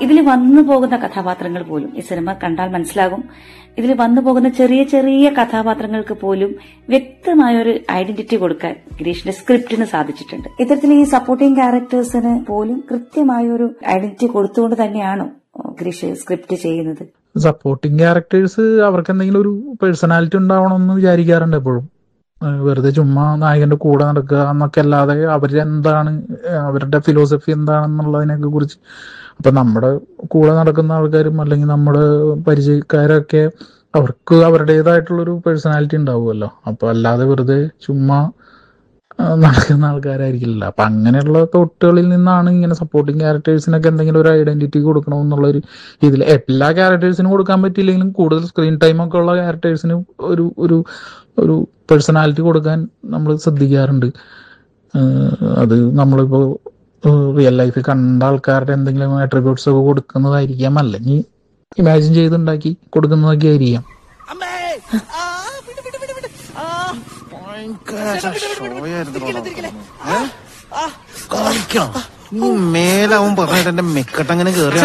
ഇതിൽ വന്നു പോകുന്ന കഥാപാത്രങ്ങൾ പോലും ഈ സിനിമ കണ്ടാൽ മനസ്സിലാകും ഇതിൽ വന്നു പോകുന്ന ചെറിയ ചെറിയ കഥാപാത്രങ്ങൾക്ക് പോലും വ്യക്തമായ ഒരു ഐഡന്റിറ്റി കൊടുക്കാൻ ഗിരീഷിന്റെ സ്ക്രിപ്റ്റിന് സാധിച്ചിട്ടുണ്ട് ഇത്തരത്തിൽ ഈ സപ്പോർട്ടിംഗ് ക്യാരക്ടേഴ്സിന് പോലും കൃത്യമായ ഒരു ഐഡന്റിറ്റി കൊടുത്തുകൊണ്ട് തന്നെയാണോ ഗിരീഷ് സ്ക്രിപ്റ്റ് ചെയ്യുന്നത് സപ്പോർട്ടിങ് ക്യാരക്ടേഴ്സ് അവർക്ക് എന്തെങ്കിലും ഒരു പേഴ്സണാലിറ്റി ഉണ്ടാവണമെന്ന് വിചാരിക്കാറുണ്ട് എപ്പോഴും ഏഹ് വെറുതെ ചുമ്മാ നായകന്റെ കൂടെ നടക്കുക എന്നൊക്കെ അല്ലാതെ അവരെന്താണ് ഏഹ് അവരുടെ ഫിലോസഫി എന്താണെന്നുള്ളതിനൊക്കെ കുറിച്ച് അപ്പൊ നമ്മുടെ കൂടെ നടക്കുന്ന ആൾക്കാരും അല്ലെങ്കിൽ നമ്മുടെ പരിചയക്കാരൊക്കെ അവർക്ക് അവരുടേതായിട്ടുള്ളൊരു പേഴ്സണാലിറ്റി ഉണ്ടാവുമല്ലോ അപ്പൊ അല്ലാതെ വെറുതെ ചുമ്മാ ആ, നടക്കുന്ന ആൾക്കാരായിരിക്കില്ല അപ്പൊ അങ്ങനെയുള്ള തൊട്ടുകളിൽ നിന്നാണ് ഇങ്ങനെ സപ്പോർട്ടിങ് ക്യാരക്ടേഴ്സിനൊക്കെ എന്തെങ്കിലും ഒരു ഐഡന്റിറ്റി കൊടുക്കണമെന്നുള്ള ഒരു ഇതിൽ എല്ലാ ക്യാരക്ടേഴ്സിനും കൊടുക്കാൻ പറ്റിയില്ലെങ്കിലും കൂടുതൽ സ്ക്രീൻ ടൈം ഒക്കെ ഉള്ള ക്യാരക്ടേഴ്സിന് ഒരു ഒരു ഒരു പേഴ്സണാലിറ്റി കൊടുക്കാൻ നമ്മൾ ശ്രദ്ധിക്കാറുണ്ട് ഏഹ് അത് നമ്മളിപ്പോ റിയൽ ലൈഫിൽ കണ്ട ആൾക്കാരുടെ എന്തെങ്കിലും അട്രിബ്യൂട്ട്സ് ഒക്കെ കൊടുക്കുന്നതായിരിക്കാം അല്ലെങ്കിൽ ഇമാജിൻ ചെയ്തുണ്ടാക്കി കൊടുക്കുന്നതൊക്കെ ആയിരിക്കാം നീ മേലാവും പറഞ്ഞിട്ട് എന്റെ മെക്കെട്ടങ്ങനെ കേറി